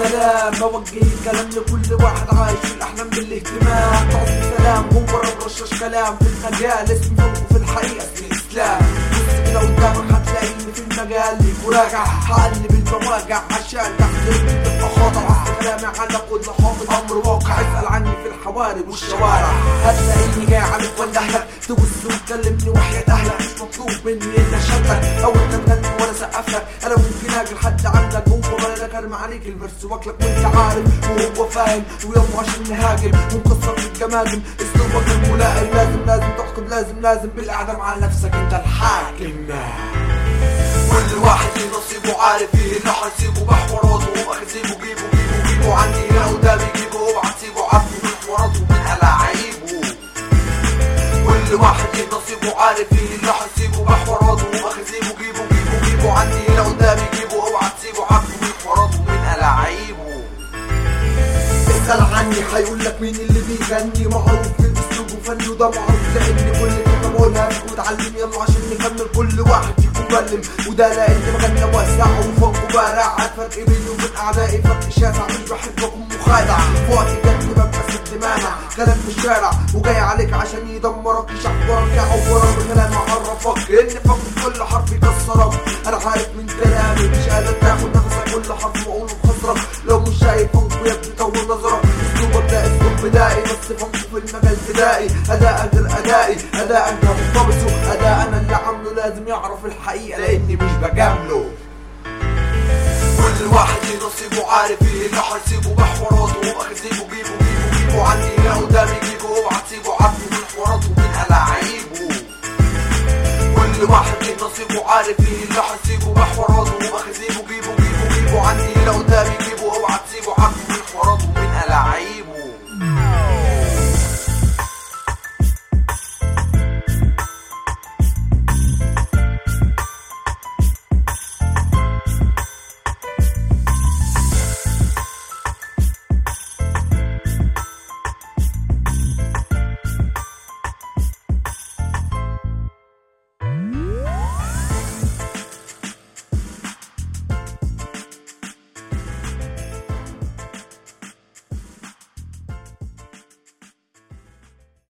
سلام بوجه الكلام لكل واحد عايش في الاحلام بالاهتمام تعطي سلام هو رشاش كلام في المجال اسمه في الحقيقه اسم الاسلام بص كده قدامك هتلاقيني في المجال ليك وراجع هقلب المواجع عشان تحضر تبقى خاطر اصل كلامي على كل حافظ امر واقع اسال عني في الحواري والشوارع هتلاقيني جاي عليك واندهلك تبص وتكلمني وحياة اهلك مش مطلوب مني اني اشدك او انت تغني وانا اسقف لك انا ممكن اجي لحد عندك جوه بلدك ارمي عليك الفرس واكلك وانت عارف وهو فاهم ويلا عشان نهاجم ونكسر في الجماجم اسلوبك الملائم لازم لازم تحكم لازم لازم بالاعدام على نفسك انت الحاكم كل واحد ليه نصيبه عارف ايه اللي هيسيبه بحواراته ومخازيبه جيبه جيبه جيبه عندي هنا قدامي جيبه اوعى تسيبه عبده من حواراته من ألاعيبه كل واحد ليه نصيبه عارف ايه اللي هيسيبه بحواراته ومخازيبه جيبه جيبه جيبه عندي هنا قدامي جيبه اوعى تسيبه عبده من حواراته من ألاعيبه اسأل عني هيقول لك مين اللي بيغني معروف من اسلوبه فني وده معروف لان كل كلمه بقولها وتعلم يلا عشان نكمل كل واحد فيكم مبلم وده لان بغنى واسع وفوق وبارع الفرق بيني وبين اعدائي فرق شاسع مش بحب اكون مخادع في وقت جد ببقى ست مانع كلام في الشارع وجاي عليك عشان يدمرك يشحورك يعورك بكلام يعرفك ان فوق كل حرف يكسرك انا عارف من كلامي مش قادر تاخد نفسك كل حرف بقوله بخسرك لو مش شايف فوق يا ابني طول نظرك اسلوبك ده اسلوب بدائي بس فوق في المجال فدائي اداء غير ادائي اداء انت مرتبطه اداء انا اللي عامله لازم يعرف الحقيقه لاني مش بجامله كل واحد ليه نصيبه عارف ايه اللي هيسيبه بحواراته ومخازيبه جيبه جيبه جيبه عندي هنا قدامي جيبه اوعى تسيبه عبده من حواراته من ألاعيبه كل واحد ليه نصيبه عارف ايه اللي هيسيبه بحواراته ومخازيبه جيبه جيبه جيبه عندي